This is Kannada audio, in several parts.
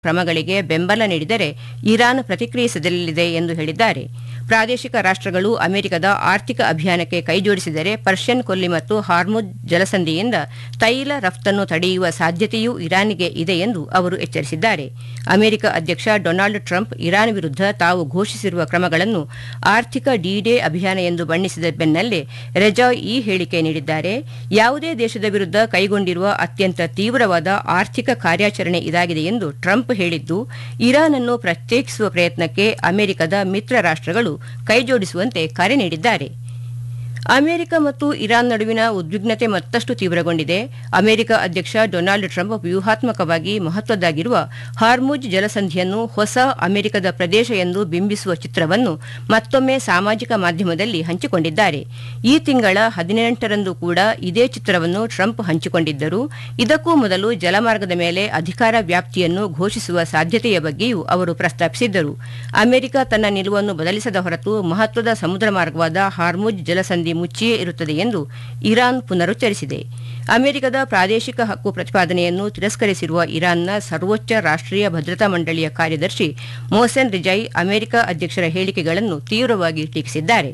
ಕ್ರಮಗಳಿಗೆ ಬೆಂಬಲ ನೀಡಿದರೆ ಇರಾನ್ ಪ್ರತಿಕ್ರಿಯಿಸಲಿದೆ ಎಂದು ಹೇಳಿದ್ದಾರೆ ಪ್ರಾದೇಶಿಕ ರಾಷ್ಟ್ರಗಳು ಅಮೆರಿಕದ ಆರ್ಥಿಕ ಅಭಿಯಾನಕ್ಕೆ ಕೈಜೋಡಿಸಿದರೆ ಪರ್ಷಿಯನ್ ಕೊಲ್ಲಿ ಮತ್ತು ಹಾರ್ಮುಜ್ ಜಲಸಂಧಿಯಿಂದ ತೈಲ ರಫ್ತನ್ನು ತಡೆಯುವ ಸಾಧ್ಯತೆಯೂ ಇರಾನ್ಗೆ ಇದೆ ಎಂದು ಅವರು ಎಚ್ಚರಿಸಿದ್ದಾರೆ ಅಮೆರಿಕ ಅಧ್ಯಕ್ಷ ಡೊನಾಲ್ಡ್ ಟ್ರಂಪ್ ಇರಾನ್ ವಿರುದ್ಧ ತಾವು ಘೋಷಿಸಿರುವ ಕ್ರಮಗಳನ್ನು ಆರ್ಥಿಕ ಡಿ ಡೇ ಅಭಿಯಾನ ಎಂದು ಬಣ್ಣಿಸಿದ ಬೆನ್ನಲ್ಲೇ ರೆಜಾಯ್ ಈ ಹೇಳಿಕೆ ನೀಡಿದ್ದಾರೆ ಯಾವುದೇ ದೇಶದ ವಿರುದ್ಧ ಕೈಗೊಂಡಿರುವ ಅತ್ಯಂತ ತೀವ್ರವಾದ ಆರ್ಥಿಕ ಕಾರ್ಯಾಚರಣೆ ಇದಾಗಿದೆ ಎಂದು ಟ್ರಂಪ್ ಹೇಳಿದ್ದು ಇರಾನ್ ಅನ್ನು ಪ್ರತ್ಯೇಕಿಸುವ ಪ್ರಯತ್ನಕ್ಕೆ ಅಮೆರಿಕದ ಮಿತ್ರ ರಾಷ್ಟ್ರಗಳು ಕೈಜೋಡಿಸುವಂತೆ ಕರೆ ನೀಡಿದ್ದಾರೆ ಅಮೆರಿಕ ಮತ್ತು ಇರಾನ್ ನಡುವಿನ ಉದ್ವಿಗ್ನತೆ ಮತ್ತಷ್ಟು ತೀವ್ರಗೊಂಡಿದೆ ಅಮೆರಿಕ ಅಧ್ಯಕ್ಷ ಡೊನಾಲ್ಡ್ ಟ್ರಂಪ್ ವ್ಯೂಹಾತ್ಮಕವಾಗಿ ಮಹತ್ವದ್ದಾಗಿರುವ ಹಾರ್ಮುಜ್ ಜಲಸಂಧಿಯನ್ನು ಹೊಸ ಅಮೆರಿಕದ ಪ್ರದೇಶ ಎಂದು ಬಿಂಬಿಸುವ ಚಿತ್ರವನ್ನು ಮತ್ತೊಮ್ಮೆ ಸಾಮಾಜಿಕ ಮಾಧ್ಯಮದಲ್ಲಿ ಹಂಚಿಕೊಂಡಿದ್ದಾರೆ ಈ ತಿಂಗಳ ಹದಿನೆಂಟರಂದು ಕೂಡ ಇದೇ ಚಿತ್ರವನ್ನು ಟ್ರಂಪ್ ಹಂಚಿಕೊಂಡಿದ್ದರು ಇದಕ್ಕೂ ಮೊದಲು ಜಲಮಾರ್ಗದ ಮೇಲೆ ಅಧಿಕಾರ ವ್ಯಾಪ್ತಿಯನ್ನು ಘೋಷಿಸುವ ಸಾಧ್ಯತೆಯ ಬಗ್ಗೆಯೂ ಅವರು ಪ್ರಸ್ತಾಪಿಸಿದ್ದರು ಅಮೆರಿಕ ತನ್ನ ನಿಲುವನ್ನು ಬದಲಿಸದ ಹೊರತು ಮಹತ್ವದ ಸಮುದ್ರ ಮಾರ್ಗವಾದ ಹಾರ್ಮುಜ್ ಜಲಸಂಧಿ ಮುಚ್ಚಿಯೇ ಇರುತ್ತದೆ ಎಂದು ಇರಾನ್ ಪುನರುಚ್ಚರಿಸಿದೆ ಅಮೆರಿಕದ ಪ್ರಾದೇಶಿಕ ಹಕ್ಕು ಪ್ರತಿಪಾದನೆಯನ್ನು ತಿರಸ್ಕರಿಸಿರುವ ಇರಾನ್ನ ಸರ್ವೋಚ್ಚ ರಾಷ್ಟ್ರೀಯ ಭದ್ರತಾ ಮಂಡಳಿಯ ಕಾರ್ಯದರ್ಶಿ ಮೋಸೆನ್ ರಿಜೈ ಅಮೆರಿಕ ಅಧ್ಯಕ್ಷರ ಹೇಳಿಕೆಗಳನ್ನು ತೀವ್ರವಾಗಿ ಟೀಕಿಸಿದ್ದಾರೆ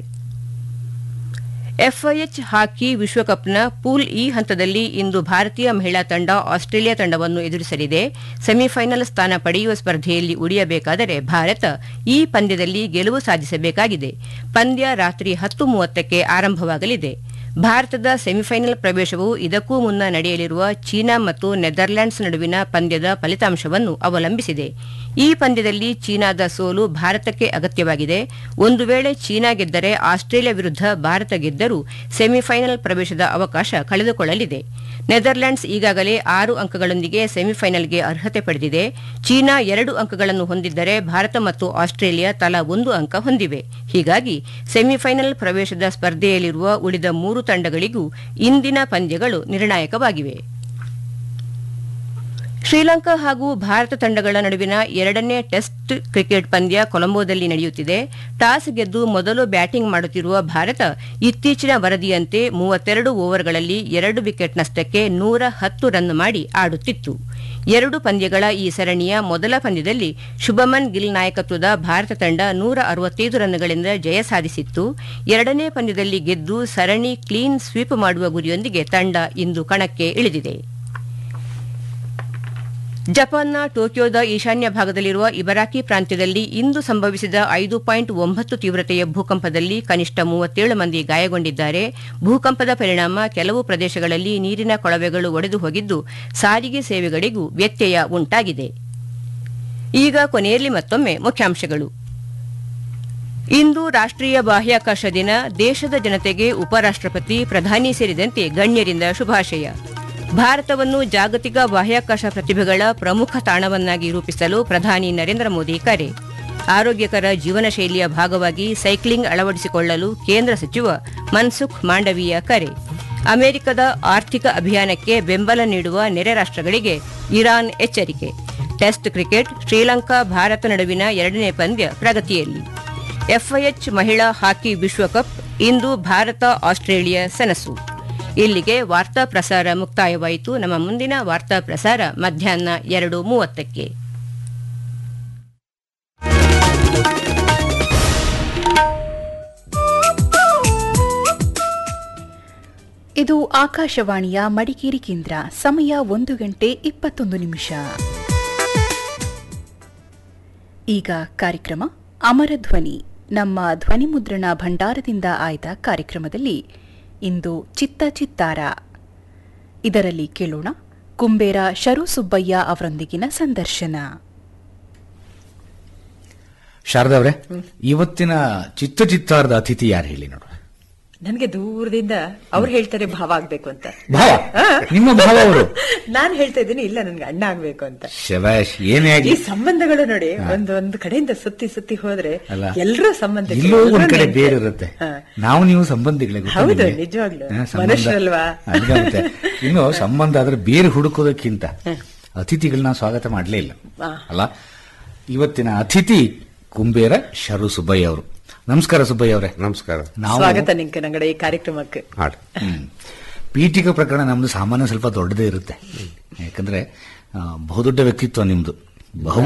ಎಫ್ಐಎಚ್ ಹಾಕಿ ವಿಶ್ವಕಪ್ನ ಪೂಲ್ ಇ ಹಂತದಲ್ಲಿ ಇಂದು ಭಾರತೀಯ ಮಹಿಳಾ ತಂಡ ಆಸ್ಟ್ರೇಲಿಯಾ ತಂಡವನ್ನು ಎದುರಿಸಲಿದೆ ಸೆಮಿಫೈನಲ್ ಸ್ಥಾನ ಪಡೆಯುವ ಸ್ಪರ್ಧೆಯಲ್ಲಿ ಉಳಿಯಬೇಕಾದರೆ ಭಾರತ ಈ ಪಂದ್ಯದಲ್ಲಿ ಗೆಲುವು ಸಾಧಿಸಬೇಕಾಗಿದೆ ಪಂದ್ಯ ರಾತ್ರಿ ಹತ್ತು ಮೂವತ್ತಕ್ಕೆ ಆರಂಭವಾಗಲಿದೆ ಭಾರತದ ಸೆಮಿಫೈನಲ್ ಪ್ರವೇಶವು ಇದಕ್ಕೂ ಮುನ್ನ ನಡೆಯಲಿರುವ ಚೀನಾ ಮತ್ತು ನೆದರ್ಲ್ಯಾಂಡ್ಸ್ ನಡುವಿನ ಪಂದ್ಯದ ಫಲಿತಾಂಶವನ್ನು ಅವಲಂಬಿಸಿದೆ ಈ ಪಂದ್ಯದಲ್ಲಿ ಚೀನಾದ ಸೋಲು ಭಾರತಕ್ಕೆ ಅಗತ್ಯವಾಗಿದೆ ಒಂದು ವೇಳೆ ಚೀನಾ ಗೆದ್ದರೆ ಆಸ್ಟ್ರೇಲಿಯಾ ವಿರುದ್ಧ ಭಾರತ ಗೆದ್ದರೂ ಸೆಮಿಫೈನಲ್ ಪ್ರವೇಶದ ಅವಕಾಶ ಕಳೆದುಕೊಳ್ಳಲಿದೆ ನೆದರ್ಲ್ಯಾಂಡ್ಸ್ ಈಗಾಗಲೇ ಆರು ಅಂಕಗಳೊಂದಿಗೆ ಸೆಮಿಫೈನಲ್ಗೆ ಅರ್ಹತೆ ಪಡೆದಿದೆ ಚೀನಾ ಎರಡು ಅಂಕಗಳನ್ನು ಹೊಂದಿದ್ದರೆ ಭಾರತ ಮತ್ತು ಆಸ್ಟ್ರೇಲಿಯಾ ತಲಾ ಒಂದು ಅಂಕ ಹೊಂದಿವೆ ಹೀಗಾಗಿ ಸೆಮಿಫೈನಲ್ ಪ್ರವೇಶದ ಸ್ಪರ್ಧೆಯಲ್ಲಿರುವ ಉಳಿದ ಮೂರು ತಂಡಗಳಿಗೂ ಇಂದಿನ ಪಂದ್ಯಗಳು ನಿರ್ಣಾಯಕವಾಗಿವೆ ಶ್ರೀಲಂಕಾ ಹಾಗೂ ಭಾರತ ತಂಡಗಳ ನಡುವಿನ ಎರಡನೇ ಟೆಸ್ಟ್ ಕ್ರಿಕೆಟ್ ಪಂದ್ಯ ಕೊಲಂಬೋದಲ್ಲಿ ನಡೆಯುತ್ತಿದೆ ಟಾಸ್ ಗೆದ್ದು ಮೊದಲು ಬ್ಯಾಟಿಂಗ್ ಮಾಡುತ್ತಿರುವ ಭಾರತ ಇತ್ತೀಚಿನ ವರದಿಯಂತೆ ಮೂವತ್ತೆರಡು ಓವರ್ಗಳಲ್ಲಿ ಎರಡು ವಿಕೆಟ್ ನಷ್ಟಕ್ಕೆ ನೂರ ಹತ್ತು ರನ್ ಮಾಡಿ ಆಡುತ್ತಿತ್ತು ಎರಡು ಪಂದ್ಯಗಳ ಈ ಸರಣಿಯ ಮೊದಲ ಪಂದ್ಯದಲ್ಲಿ ಶುಭಮನ್ ಗಿಲ್ ನಾಯಕತ್ವದ ಭಾರತ ತಂಡ ನೂರ ಅರವತ್ತೈದು ರನ್ಗಳಿಂದ ಜಯ ಸಾಧಿಸಿತ್ತು ಎರಡನೇ ಪಂದ್ಯದಲ್ಲಿ ಗೆದ್ದು ಸರಣಿ ಕ್ಲೀನ್ ಸ್ವೀಪ್ ಮಾಡುವ ಗುರಿಯೊಂದಿಗೆ ತಂಡ ಇಂದು ಕಣಕ್ಕೆ ಇಳಿದಿದೆ ಜಪಾನ್ನ ಟೋಕಿಯೋದ ಈಶಾನ್ಯ ಭಾಗದಲ್ಲಿರುವ ಇಬರಾಕಿ ಪ್ರಾಂತ್ಯದಲ್ಲಿ ಇಂದು ಸಂಭವಿಸಿದ ಐದು ಪಾಯಿಂಟ್ ಒಂಬತ್ತು ತೀವ್ರತೆಯ ಭೂಕಂಪದಲ್ಲಿ ಕನಿಷ್ಠ ಮೂವತ್ತೇಳು ಮಂದಿ ಗಾಯಗೊಂಡಿದ್ದಾರೆ ಭೂಕಂಪದ ಪರಿಣಾಮ ಕೆಲವು ಪ್ರದೇಶಗಳಲ್ಲಿ ನೀರಿನ ಕೊಳವೆಗಳು ಒಡೆದು ಹೋಗಿದ್ದು ಸಾರಿಗೆ ಸೇವೆಗಳಿಗೂ ವ್ಯತ್ಯಯ ಉಂಟಾಗಿದೆ ಈಗ ಕೊನೆಯಲ್ಲಿ ಮತ್ತೊಮ್ಮೆ ಮುಖ್ಯಾಂಶಗಳು ಇಂದು ರಾಷ್ಟ್ರೀಯ ಬಾಹ್ಯಾಕಾಶ ದಿನ ದೇಶದ ಜನತೆಗೆ ಉಪರಾಷ್ಟ್ರಪತಿ ಪ್ರಧಾನಿ ಸೇರಿದಂತೆ ಗಣ್ಯರಿಂದ ಶುಭಾಶಯ ಭಾರತವನ್ನು ಜಾಗತಿಕ ಬಾಹ್ಯಾಕಾಶ ಪ್ರತಿಭೆಗಳ ಪ್ರಮುಖ ತಾಣವನ್ನಾಗಿ ರೂಪಿಸಲು ಪ್ರಧಾನಿ ನರೇಂದ್ರ ಮೋದಿ ಕರೆ ಆರೋಗ್ಯಕರ ಜೀವನ ಶೈಲಿಯ ಭಾಗವಾಗಿ ಸೈಕ್ಲಿಂಗ್ ಅಳವಡಿಸಿಕೊಳ್ಳಲು ಕೇಂದ್ರ ಸಚಿವ ಮನ್ಸುಖ್ ಮಾಂಡವೀಯ ಕರೆ ಅಮೆರಿಕದ ಆರ್ಥಿಕ ಅಭಿಯಾನಕ್ಕೆ ಬೆಂಬಲ ನೀಡುವ ನೆರೆ ರಾಷ್ಟ್ರಗಳಿಗೆ ಇರಾನ್ ಎಚ್ಚರಿಕೆ ಟೆಸ್ಟ್ ಕ್ರಿಕೆಟ್ ಶ್ರೀಲಂಕಾ ಭಾರತ ನಡುವಿನ ಎರಡನೇ ಪಂದ್ಯ ಪ್ರಗತಿಯಲ್ಲಿ ಎಫ್ಐಎಚ್ ಮಹಿಳಾ ಹಾಕಿ ವಿಶ್ವಕಪ್ ಇಂದು ಭಾರತ ಆಸ್ಟ್ರೇಲಿಯಾ ಸೆಣಸು ಇಲ್ಲಿಗೆ ವಾರ್ತಾ ಪ್ರಸಾರ ಮುಕ್ತಾಯವಾಯಿತು ನಮ್ಮ ಮುಂದಿನ ವಾರ್ತಾ ಪ್ರಸಾರ ಮಧ್ಯಾಹ್ನ ಎರಡು ಮೂವತ್ತಕ್ಕೆ ಇದು ಆಕಾಶವಾಣಿಯ ಮಡಿಕೇರಿ ಕೇಂದ್ರ ಸಮಯ ಒಂದು ಗಂಟೆ ಇಪ್ಪತ್ತೊಂದು ನಿಮಿಷ ಈಗ ಕಾರ್ಯಕ್ರಮ ಅಮರ ಧ್ವನಿ ನಮ್ಮ ಧ್ವನಿ ಮುದ್ರಣ ಭಂಡಾರದಿಂದ ಆಯ್ದ ಕಾರ್ಯಕ್ರಮದಲ್ಲಿ ಇಂದು ಚಿತ್ತ ಚಿತ್ತಾರ ಇದರಲ್ಲಿ ಕೇಳೋಣ ಕುಂಬೇರ ಶರು ಸುಬ್ಬಯ್ಯ ಅವರೊಂದಿಗಿನ ಸಂದರ್ಶನ ಶಾರದವ್ರೆ ಇವತ್ತಿನ ಚಿತ್ತ ಚಿತ್ತಾರದ ಅತಿಥಿ ಯಾರು ಹೇಳಿ ನೋಡು ನನ್ಗೆ ದೂರದಿಂದ ಅವ್ರು ಹೇಳ್ತಾರೆ ಭಾವ ಆಗ್ಬೇಕು ಅಂತ ಭಾವ ನಿಮ್ಮ ಭಾವ ಅವರು ನಾನ್ ಹೇಳ್ತಾ ಇದ್ದೀನಿ ಇಲ್ಲ ನನ್ಗೆ ಅಣ್ಣ ಆಗ್ಬೇಕು ಅಂತ ಶಬಾಷ್ ಏನೇ ಈ ಆಗ್ಲಿ ಸಂಬಂಧಗಳು ನೋಡಿ ಒಂದ್ ಒಂದ್ ಕಡೆಯಿಂದ ಸುತ್ತಿ ಸುತ್ತಿ ಹೋದ್ರೆ ಅಲ್ಲ ಎಲ್ಲರೂ ಸಂಬಂಧ ಇಲ್ಲೂ ಒಂದ್ ಕಡೆ ಬೇರೆ ಇರುತ್ತೆ ನಾವು ನೀವು ಸಂಬಂಧಿಗಳೇ ಗೊತ್ತಾ ಹೌದು, ನಿಮ್ಗೆ? ನಿಜವಾಗ್ಲೂ. ಹಾ, ಸಂಬಂಧ. ಮನುಷ್ಯರಲ್ವಾ? ಅದ್ಕೆ ಮತ್ತೆ. ಇನ್ನು ಸಂಬಂಧ ಆದ್ರೆ ಬೇರೆ ಹುಡುಕೋದಕ್ಕಿಂತ ಅತಿಥಿಗಳನ್ನ ಸ್ವಾಗತ ಮಾಡ್ಲೇ ಇಲ್ಲ ಹಾ. ಅಲ್ಲ ಇವತ್ತಿನ ಅತಿಥಿ ಕುಂಬೇರ ಶರು ಸುಬ್ಬಯ್ಯ ಅವರು ನಮಸ್ಕಾರ ಸುಬ್ಬಯ್ಯ ಅವರೇ ನಮಸ್ಕಾರ ನಾವು ಸ್ವಾಗತ ನಿಂಗೆ ನಂಗಡ ಈ ಕಾರ್ಯಕ್ರಮಕ್ಕೆ ಹಾಡು ಹ್ಮ್. ಪೀಠಿಕ ಪ್ರಕರಣ ನಮ್ದು ಸಾಮಾನ್ಯ ಸ್ವಲ್ಪ ದೊಡ್ಡದೇ ಇರುತ್ತೆ ಯಾಕಂದ್ರೆ ಆ, ಬಹುದೊಡ್ಡ ವ್ಯಕ್ತಿತ್ವ ನಿಮ್ದು ಬಹು